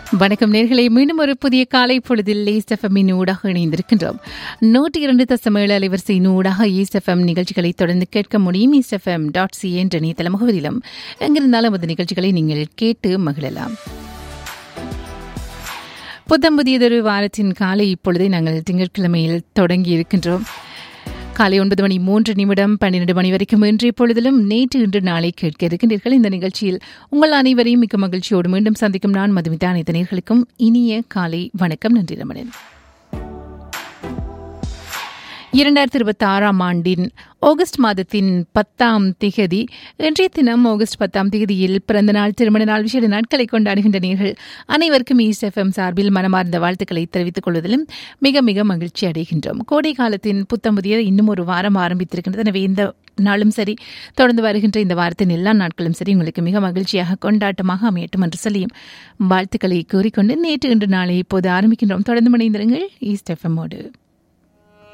வணக்கம் நேர்களை மீண்டும் ஒரு புதிய காலை பொழுதில் ஈஸ்ட் எஃப்எம்மின் ஊடாக இணைந்திருக்கின்றோம் நூற்றி இரண்டு தசம் ஏழு அலைவரிசையின் ஊடாக ஈஸ்ட் எஃப்எம் நிகழ்ச்சிகளை தொடர்ந்து கேட்க முடியும் ஈஸ்ட் எஃப்எம் டாட் சி என்ற இணையதள முகவரியிலும் எங்கிருந்தாலும் அந்த நிகழ்ச்சிகளை நீங்கள் கேட்டு மகிழலாம் புத்தம் புதியதொரு வாரத்தின் காலை இப்பொழுதை நாங்கள் திங்கட்கிழமையில் தொடங்கி இருக்கின்றோம் காலை ஒன்பது மணி மூன்று நிமிடம் பன்னிரண்டு மணி வரைக்கும் இன்றைய பொழுதிலும் நேற்று இன்று நாளை கேட்க இருக்கின்றீர்கள் இந்த நிகழ்ச்சியில் உங்கள் அனைவரையும் மிக்க மகிழ்ச்சியோடு மீண்டும் சந்திக்கும் நான் மதுமிதா அனைத்து நேர்களுக்கும் இனிய காலை வணக்கம் நன்றி ரமணன் இரண்டாயிரத்தி இருபத்தி ஆறாம் ஆண்டின் ஆகஸ்ட் மாதத்தின் பத்தாம் திகதி இன்றைய தினம் ஆகஸ்ட் பத்தாம் திகதியில் பிறந்த நாள் திருமண நாள் விசேட நாட்களை கொண்டாடுகின்ற நேர்கள் அனைவருக்கும் ஈஸ்ட் எஃப்எம் சார்பில் மனமார்ந்த வாழ்த்துக்களை தெரிவித்துக் கொள்வதிலும் மிக மிக மகிழ்ச்சி அடைகின்றோம் கோடை காலத்தின் புத்தம் புதிய இன்னும் ஒரு வாரம் ஆரம்பித்திருக்கின்றது எனவே இந்த நாளும் சரி தொடர்ந்து வருகின்ற இந்த வாரத்தின் எல்லா நாட்களும் சரி உங்களுக்கு மிக மகிழ்ச்சியாக கொண்டாட்டமாக அமையட்டும் என்று சொல்லியும் வாழ்த்துக்களை கூறிக்கொண்டு நேற்று இன்று நாளை இப்போது ஆரம்பிக்கின்றோம் தொடர்ந்து மணிந்திருங்கள் ஈஸ்ட் எஃப்எம்மோடு